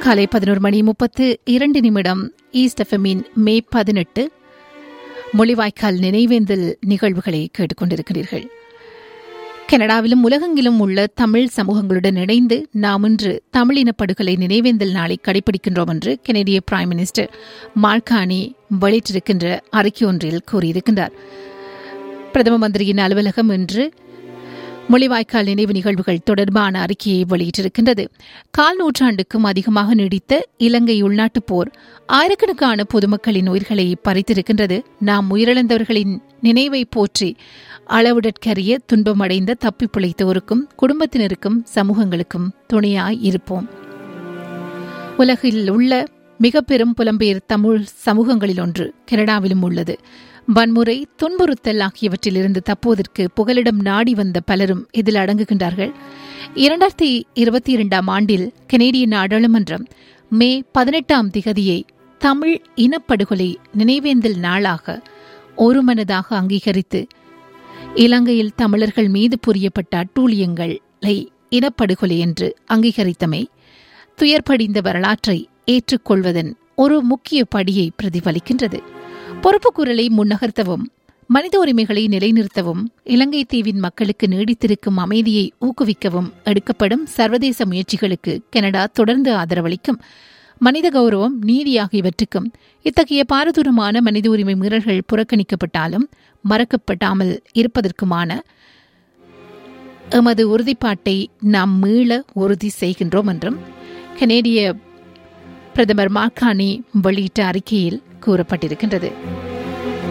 காலை பதினோரு மணி முப்பத்து இரண்டு நிமிடம் ஈஸ்ட் எஃப்எம்மின் மே பதினெட்டு மொழிவாய்க்கால் நினைவேந்தல் நிகழ்வுகளை கேட்டுக்கொண்டிருக்கிறீர்கள் கனடாவிலும் உலகெங்கிலும் உள்ள தமிழ் சமூகங்களுடன் இணைந்து நாம் இன்று தமிழின படுகொலை நினைவேந்தல் நாளை கடைபிடிக்கின்றோம் என்று கெனடிய பிரைம் மினிஸ்டர் மார்கானி வெளியிட்டிருக்கின்ற அறிக்கை ஒன்றில் கூறியிருக்கின்றார் பிரதம மந்திரியின் அலுவலகம் இன்று மொழிவாய்க்கால் நினைவு நிகழ்வுகள் தொடர்பான அறிக்கையை வெளியிட்டிருக்கின்றது கால் நூற்றாண்டுக்கும் அதிகமாக நீடித்த இலங்கை உள்நாட்டுப் போர் ஆயிரக்கணக்கான பொதுமக்களின் உயிர்களை பறித்திருக்கின்றது நாம் உயிரிழந்தவர்களின் நினைவை போற்றி அளவுடற்கரிய துன்பமடைந்த தப்பி பிழைத்தோருக்கும் குடும்பத்தினருக்கும் சமூகங்களுக்கும் துணையாய் இருப்போம் உலகில் உள்ள மிக பெரும் புலம்பெயர் தமிழ் சமூகங்களில் ஒன்று கனடாவிலும் உள்ளது வன்முறை துன்புறுத்தல் ஆகியவற்றிலிருந்து தப்போதற்கு புகலிடம் நாடி வந்த பலரும் இதில் அடங்குகின்றார்கள் இரண்டாயிரத்தி இருபத்தி இரண்டாம் ஆண்டில் கனேடிய நாடாளுமன்றம் மே பதினெட்டாம் திகதியை தமிழ் இனப்படுகொலை நினைவேந்தல் நாளாக ஒருமனதாக அங்கீகரித்து இலங்கையில் தமிழர்கள் மீது புரியப்பட்ட அட்டூழியங்களை இனப்படுகொலை என்று அங்கீகரித்தமை துயர்படிந்த வரலாற்றை ஏற்றுக்கொள்வதன் ஒரு முக்கிய படியை பிரதிபலிக்கின்றது பொறுப்புக்குரலை முன்னகர்த்தவும் மனித உரிமைகளை நிலைநிறுத்தவும் இலங்கை தீவின் மக்களுக்கு நீடித்திருக்கும் அமைதியை ஊக்குவிக்கவும் எடுக்கப்படும் சர்வதேச முயற்சிகளுக்கு கனடா தொடர்ந்து ஆதரவளிக்கும் மனித கௌரவம் நீதி ஆகியவற்றுக்கும் இத்தகைய பாரதூரமான மனித உரிமை மீறல்கள் புறக்கணிக்கப்பட்டாலும் மறக்கப்படாமல் இருப்பதற்குமான எமது உறுதிப்பாட்டை நாம் மீள உறுதி செய்கின்றோம் என்றும் கனேடிய பிரதமர் மார்கானி வெளியிட்ட அறிக்கையில் கூறப்பட்டிருக்கின்றது